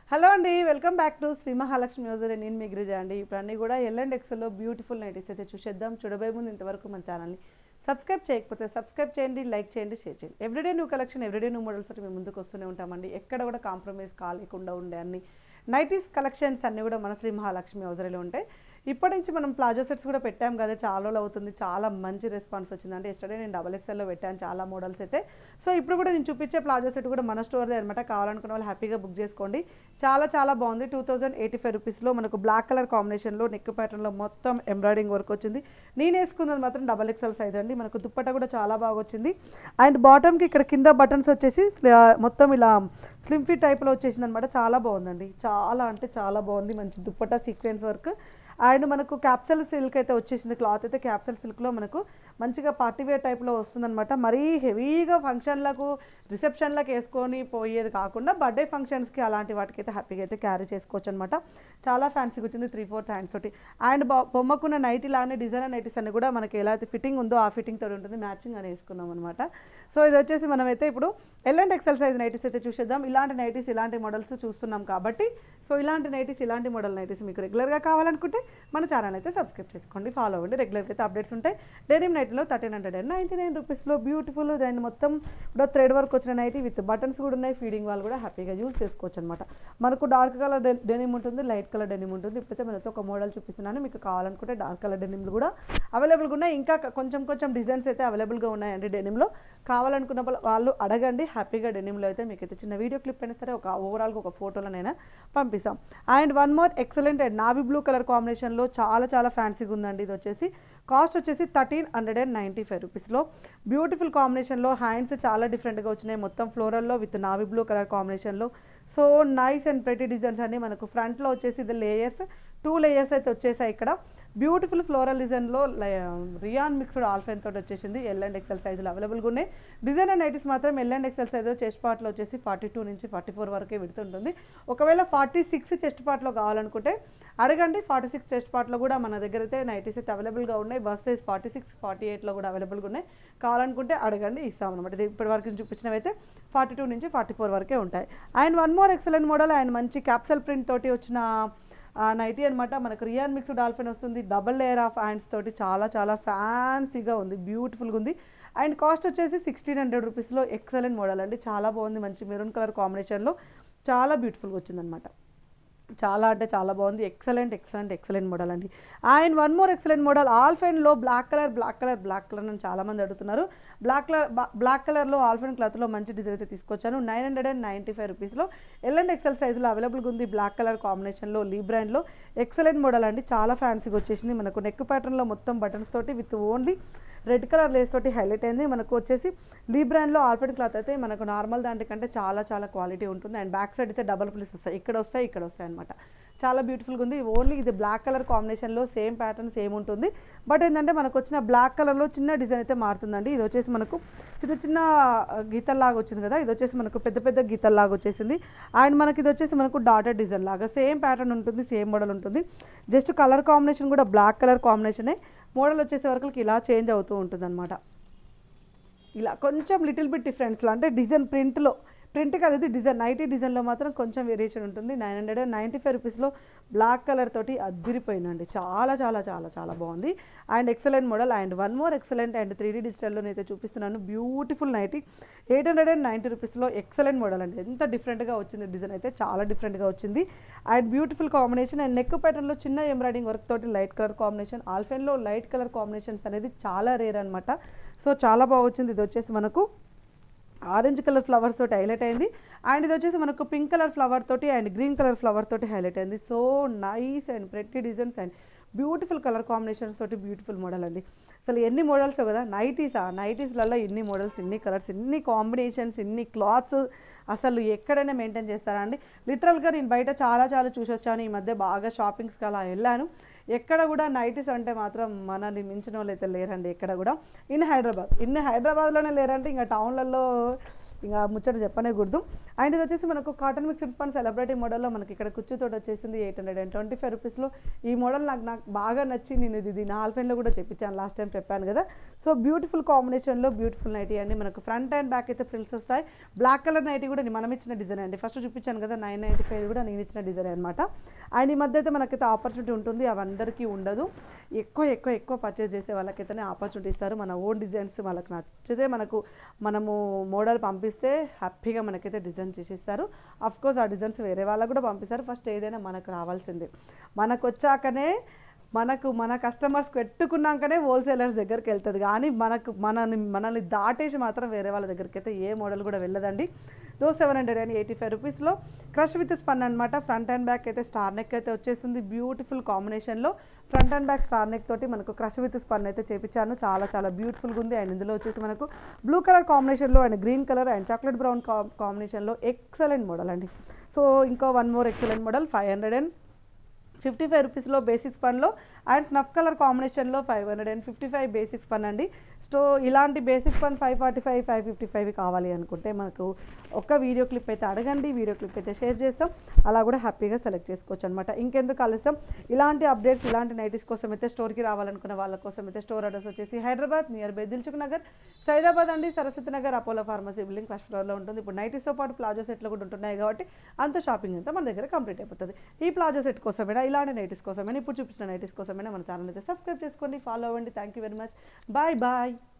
hello అండి welcome back to Sri Mahalakshmi మ్యూజర్ నేను మీ గిరిజ అండి ఇప్పుడు అన్నీ కూడా ఎల్ అండ్ ఎక్స్లో బ్యూటిఫుల్ నైటీస్ అయితే చూసేద్దాం చూడబోయే ముందు ఇంతవరకు మన ఛానల్ని సబ్స్క్రైబ్ చేయకపోతే సబ్స్క్రైబ్ చేయండి లైక్ చేయండి షేర్ చేయండి everyday new collection everyday new models తోటి మేము ముందుకు వస్తూనే ఉంటామండి ఎక్కడ కూడా కాంప్రమైజ్ కాలేకుండా ఉండే అన్ని నైటీస్ కలెక్షన్స్ అన్నీ కూడా మన శ్రీ మహాలక్ష్మి హౌజరీలో ఉంటాయి ఇప్పటి నుంచి మనం ప్లాజో సెట్స్ కూడా పెట్టాం కదా చాలా రోజులు అవుతుంది చాలా మంచి రెస్పాన్స్ వచ్చిందంటే ఎస్టర్డే నేను డబల్ ఎక్స్ఎల్లో పెట్టాను చాలా మోడల్స్ అయితే సో ఇప్పుడు కూడా నేను చూపించే ప్లాజో సెట్ కూడా మన స్టోర్దే అనమాట కావాలనుకున్న వాళ్ళు హ్యాపీగా బుక్ చేసుకోండి చాలా చాలా బాగుంది టూ థౌజండ్ ఎయిటీ ఫైవ్ రూపీస్లో మనకు బ్లాక్ కలర్ కాంబినేషన్లో నెక్ ప్యాటర్న్లో మొత్తం ఎంబ్రాయిడింగ్ వర్క్ వచ్చింది నేను వేసుకున్నది మాత్రం డబల్ ఎక్స్ఎల్ సైజ్ అండి మనకు దుప్పట కూడా చాలా బాగా వచ్చింది అండ్ బాటమ్కి ఇక్కడ కింద బటన్స్ వచ్చేసి ఆ, మొత్తం ఇలా స్లిమ్ ఫిట్ టైప్లో వచ్చేసింది అనమాట చాలా బాగుందండి చాలా అంటే చాలా బాగుంది మంచి దుప్పట సీక్వెన్స్ వర్క్ అండ్ మనకు క్యాప్సల్ సిల్క్ అయితే వచ్చేసింది క్లాత్ అయితే క్యాప్సల్ సిల్క్లో మనకు మంచిగా పార్టీ వేర్ టైప్లో వస్తుందన్నమాట మరీ హెవీగా ఫంక్షన్లకు రిసెప్షన్లకు వేసుకొని పోయేది కాకుండా బర్త్డే ఫంక్షన్స్కి అలాంటి వాటికి అయితే హ్యాపీగా అయితే క్యారీ చేసుకోవచ్చు అనమాట చాలా ఫ్యాన్సీగా వచ్చింది త్రీ ఫోర్త్ హ్యాండ్స్ తోటి అండ్ బొ- బొమ్మకున్న నైట్ ఇలానే డిజైనర్ నైటీస్ అన్ని కూడా మనకి ఎలా అయితే ఫిట్టింగ్ ఉందో ఆ ఫిట్టింగ్ తోటి ఉంటుంది మ్యాచింగ్ అని వేసుకున్నాం అనమాట సో ఇది వచ్చేసి మనమైతే ఇప్పుడు L and XL size nighties అయితే చూసేద్దాం ఇలాంటి నైటీస్ ఇలాంటి మోడల్స్ చూస్తున్నాం కాబట్టి సో ఇలాంటి నైటీస్ ఇలాంటి మోడల్ నైటీస్ మీకు రెగ్యులర్గా కావాలనుకుంటే మన ఛానల్ అయితే సబ్స్క్రైబ్ చేసుకోండి ఫాలో అవ్వండి రెగ్యులర్గా అయితే అప్డేట్స్ ఉంటాయి డెనిమ్ నైట్లో thirteen hundred and ninety nine రూపీస్లో బ్యూటిఫుల్ అండ్ మొత్తం ఇప్పుడు థ్రెడ్ వర్క్ వచ్చిన నైటీ విత్ బటన్స్ కూడా ఉన్నాయి ఫీడింగ్ వాళ్ళు కూడా హ్యాపీగా యూజ్ చేసుకోవచ్చు అనమాట మనకు డార్క్ కలర్ డెనిమ్ ఉంటుంది లైట్ కలర్ డెనిమ్ ఉంటుంది ఇప్పుడైతే మనతో ఒక మోడల్ చూపిస్తున్నాను మీకు కావాలనుకుంటే డార్క్ కలర్ డెనిమ్లు కూడా అవైలబుల్గా ఉన్నాయి ఇంకా కొంచెం కొంచెం డిజైన్స్ అయితే అవైలబుల్గా ఉన్నాయండి డెనిమ్లో కావాలనుకున్న వాళ్ళ- వాళ్ళు అడగండి హ్యాపీగా డెనిమ్లో అయితే మీకు అయితే చిన్న వీడియో క్లిప్ అయినా సరే ఒక ఓవరాల్గా ఒక ఫోటోలోనైనా పంపిస్తాం and one more excellent and navy blue colour కాంబినేషన్లో చాలా చాలా ఫ్యాన్సీగా ఉందండి ఇది వచ్చేసి కాస్ట్ వచ్చేసి thirteen hundred and ninety five రూపీస్లో బ్యూటిఫుల్ కాంబినేషన్లో హ్యాండ్స్ చాలా డిఫరెంట్గా వచ్చినాయి మొత్తం ఫ్లోరల్లో విత్ నావీ బ్లూ కలర్ కాంబినేషన్లో so nice and pretty designs అన్ని మనకు ఫ్రంట్లో వచ్చేసి ఇది లేయర్స్ టూ లేయర్స్ అయితే వచ్చేసాయి ఇక్కడ బ్యూటిఫుల్ ఫ్లోరల్ డిజైన్లో రియాన్ మిక్స్డ్ ఆల్ఫెన్ తోటి వచ్చేసింది ఎల్ అండ్ ఎక్సెల్ సైజులు అవైలబుల్గా ఉన్నాయి డిజైన్ అండ్ నైటీస్ మాత్రం L and XL size chest పార్ట్లో వచ్చేసి ఫార్టీ టూ నుంచి ఫార్టీ ఫోర్ వరకే విడుతుంటుంది ఒకవేళ ఫార్టీ సిక్స్ చెస్ట్ పార్ట్లో కావాలనుకుంటే అడగండి ఫార్టీ సిక్స్ చెస్ట్ పార్ట్లో కూడా మన దగ్గర అయితే నైటీస్ అయితే అవైలబుల్గా ఉన్నాయి bust size forty six forty ఎయిట్లో కూడా అవైలబుల్గా ఉన్నాయి కావాలనుకుంటే అడగండి ఇస్తాం అనమాట ఇది ఇప్పటి వరకు చూపించినవి అయితే ఫార్టీ టూ నుంచి ఫార్టీ ఫోర్ వరకే ఉంటాయి and one more excellent model and మంచి క్యాప్సల్ ప్రింట్ తోటి వచ్చిన ఆ నైటీ అనమాట మనకు రియాన్ మిక్స్డ్ డాల్ఫిన్ వస్తుంది డబల్ లేయర్ ఆఫ్ హ్యాండ్స్ తోటి చాలా చాలా ఫ్యాన్సీగా ఉంది బ్యూటిఫుల్గా ఉంది అండ్ కాస్ట్ వచ్చేసి సిక్స్టీన్ హండ్రెడ్ రూపీస్లో ఎక్సలెంట్ మోడల్ అండి చాలా బాగుంది మంచి మెరూన్ కలర్ కాంబినేషన్లో చాలా బ్యూటిఫుల్గా వచ్చిందనమాట చాలా అంటే చాలా బాగుంది ఎక్సలెంట్ ఎక్సలెంట్ ఎక్సలెంట్ మోడల్ అండి and one more excellent model ఆల్ఫెన్లో black colour black colour black colour అని చాలామంది అడుగుతున్నారు బ్లాక్ కలర్ బ్లాక్ కలర్లో ఆల్ఫెన్ క్లాత్లో మంచి డిజైన్ అయితే తీసుకొచ్చాను nine hundred and ninety five రూపీస్లో ఎల్ అండ్ ఎక్సెల్ సైజులో అవైలబుల్గా ఉంది బ్లాక్ కలర్ కాంబినేషన్లో లీ బ్రాండ్లో ఎక్సలెంట్ మోడల్ అండి చాలా ఫ్యాన్సీగా వచ్చేసింది మనకు నెక్ ప్యాటర్న్లో మొత్తం బటన్స్ తోటి with only red colour lace తోటి హైలైట్ అయింది మనకు వచ్చేసి లీ బ్రాండ్లో ఆల్ఫెడ్ క్లాత్ అయితే మనకు నార్మల్ దానికంటే చాలా చాలా క్వాలిటీ ఉంటుంది అండ్ బ్యాక్ సైడ్ అయితే డబల్ ప్లీస్ వస్తాయి ఇక్కడ వస్తాయి ఇక్కడ వస్తాయి అనమాట చాలా బ్యూటిఫుల్గా ఉంది ఓన్లీ ఇది బ్లాక్ కలర్ కాంబినేషన్లో సేమ్ ప్యాటర్న్ సేమ్ ఉంటుంది బట్ ఏంటంటే మనకు వచ్చిన బ్లాక్ కలర్లో చిన్న డిజైన్ అయితే మారుతుందండి ఇది వచ్చేసి మనకు చిన్న చిన్న గీతల్లాగా వచ్చింది కదా ఇది వచ్చేసి మనకు పెద్ద పెద్ద గీతల్లాగా వచ్చేసింది అండ్ మనకి ఇది వచ్చేసి మనకు డాటర్ డిజైన్ లాగా సేమ్ ప్యాటర్న్ ఉంటుంది సేమ్ మోడల్ ఉంటుంది జస్ట్ కలర్ కాంబినేషన్ కూడా బ్లాక్ కలర్ కాంబినేషనే మోడల్ వచ్చేసే వరకు ఇలా చేంజ్ అవుతూ ఉంటుంది ఇలా కొంచెం లిటిల్ బిట్ డిఫరెన్స్లో అంటే డిజైన్ ప్రింట్లో ప్రింట్ కాదు ఇది డిజైన్ నైటీ డిజైన్లో మాత్రం కొంచెం వేరియేషన్ ఉంటుంది nine hundred and ninety five రూపీస్లో బ్లాక్ కలర్ తోటి అద్దిరిపోయిందండి చాలా చాలా చాలా చాలా బాగుంది and excellent model and one more excellent and three D డిజిటల్లో అయితే చూపిస్తున్నాను beautiful nighty eight hundred and ninety రూపీస్లో ఎక్సలెంట్ మోడల్ అండి ఎంత డిఫరెంట్గా వచ్చింది డిజైన్ అయితే చాలా డిఫరెంట్గా వచ్చింది and beautiful combination and neck ప్యాటర్న్లో చిన్న ఎంబ్రాయిడింగ్ వర్క్ తోటి లైట్ కలర్ కాంబినేషన్ ఆల్ఫెన్లో లైట్ కలర్ కాంబినేషన్స్ అనేది చాలా రేర్ అనమాట సో చాలా బాగా వచ్చింది ఇది వచ్చేసి మనకు ఆరెంజ్ కలర్ ఫ్లవర్స్ తోటి హైలైట్ అయింది అండ్ ఇది వచ్చేసి మనకు పింక్ కలర్ ఫ్లవర్ తోటి అండ్ గ్రీన్ కలర్ ఫ్లవర్ తోటి హైలైట్ అయింది so nice and pretty designs and beautiful colour combinations తోటి బ్యూటిఫుల్ మోడల్ అండి అసలు ఎన్ని మోడల్స్ కదా నైటీసా నైటీస్లలో ఇన్ని మోడల్స్ ఇన్ని కలర్స్ ఇన్ని కాంబినేషన్స్ ఇన్ని క్లాత్స్ అసలు ఎక్కడైనా మెయింటైన్ చేస్తారా అండి లిటరల్గా నేను బయట చాలా చాలా చూసి వచ్చాను ఈ మధ్య బాగా షాపింగ్స్కి అలా వెళ్ళాను ఎక్కడ కూడా నైటీస్ అంటే మాత్రం మనల్ని మించిన వాళ్ళు అయితే లేరండి ఎక్కడ కూడా ఇన్ హైదరాబాద్ ఇన్ హైదరాబాద్లోనే లేరంటే ఇంకా టౌన్లలో ఇంకా ముచ్చట చెప్పనే గుర్తు అండ్ ఇది వచ్చేసి మనకు కాటన్ మిక్స్డ్ స్పన్ సెలబ్రిటీ మోడల్లో మనకి ఇక్కడ కుచ్చుతోటి వచ్చేసింది eight hundred and twenty five రూపీస్లో ఈ మోడల్ నాకు నాకు బాగా నచ్చి నేను ఇది దీని ఆల్ఫెన్లో కూడా చెప్పించాను లాస్ట్ టైం చెప్పాను కదా సో బ్యూటిఫుల్ కాంబినేషన్లో బ్యూటిఫుల్ నైటీ అండి మనకు ఫ్రంట్ అండ్ బ్యాక్ అయితే ఫ్రిల్స్ వస్తాయి బ్లాక్ కలర్ నైటీ కూడా మనం ఇచ్చిన డిజైన్ అండి ఫస్ట్ చూపించాను కదా నైన్ నైంటీ ఫైవ్ కూడా నేను ఇచ్చిన డిజైన్ అనమాట అండ్ ఈ మధ్య అయితే మనకైతే ఆపర్చునిటీ ఉంటుంది అవి అందరికీ ఉండదు ఎక్కువ ఎక్కువ ఎక్కువ పర్చేస్ చేసే వాళ్ళకైతేనే ఆపర్చునిటీ ఇస్తారు మన ఓన్ డిజైన్స్ వాళ్ళకి నచ్చితే మనకు మనము మోడల్ పంపిస్తే హ్యాపీగా మనకైతే డిజైన్ చేసిస్తారు అఫ్ కోర్స్ ఆ డిజైన్స్ వేరే వాళ్ళకు కూడా పంపిస్తారు ఫస్ట్ ఏదైనా మనకు రావాల్సిందే మనకు వచ్చాకనే మనకు మన కస్టమర్స్ పెట్టుకున్నాకనే హోల్సేలర్స్ దగ్గరికి వెళ్తుంది కానీ మనకు మనని మనల్ని దాటేసి మాత్రం వేరే వాళ్ళ దగ్గరికి అయితే ఏ మోడల్ కూడా వెళ్ళదండి దో seven hundred and eighty five రూపీస్లో క్రష్ విత్ స్పన్ అనమాట ఫ్రంట్ అండ్ బ్యాక్ అయితే స్టార్ నెక్ అయితే వచ్చేసింది బ్యూటిఫుల్ కాంబినేషన్లో front and back star neck తోటి మనకు క్రష్ విత్ స్పన్ అయితే చేపించాను చాలా చాలా బ్యూటిఫుల్గా ఉంది అండ్ ఇందులో వచ్చేసి మనకు బ్లూ కలర్ కాంబినేషన్లో and green colour and chocolate brown కాంబినేషన్లో ఎక్సలెంట్ మోడల్ అండి సో ఇంకో one more excellent model five hundred and fifty five రూపీస్లో బేసిక్స్ పన్లో అండ్ స్నఫ్ కలర్ కాంబినేషన్లో five hundred and fifty five basics పన్ అండి సో ఇలాంటి బేసిక్ పన్ five forty five five fifty five కావాలి అనుకుంటే మనకు ఒక వీడియో క్లిప్ అయితే అడగండి వీడియో క్లిప్ అయితే షేర్ చేస్తాం అలా కూడా హ్యాపీగా సెలెక్ట్ చేసుకోవచ్చు అనమాట ఇంకెందుకు ఆలస్యం ఇలాంటి అప్డేట్స్ ఇలాంటి నైటీస్ కోసం అయితే స్టోర్కి రావాలనుకున్న వాళ్ళ కోసం అయితే స్టోర్ అడ్రస్ వచ్చేసి హైదరాబాద్ నియర్ బై దిల్చుక్ నగర్ సైదాబాద్ అండి Saraswati Nagar Apollo pharmacy building first ఫ్లోర్లో ఉంటుంది ఇప్పుడు నైటీస్తో పాటు ప్లాజో సెట్లు కూడా ఉంటున్నాయి కాబట్టి అంత షాపింగ్ అంతా మన దగ్గర కంప్లీట్ అయిపోతుంది ఈ ప్లాజో సెట్ కోసమైనా ఇలాంటి నైటీస్ కోసమైనా ఇప్పుడు చూపించిన నైటీస్ కోసమైనా మన ఛానల్ అయితే సబ్స్క్రైబ్ చేసుకోండి ఫాలో అవ్వండి thank you very much bye bye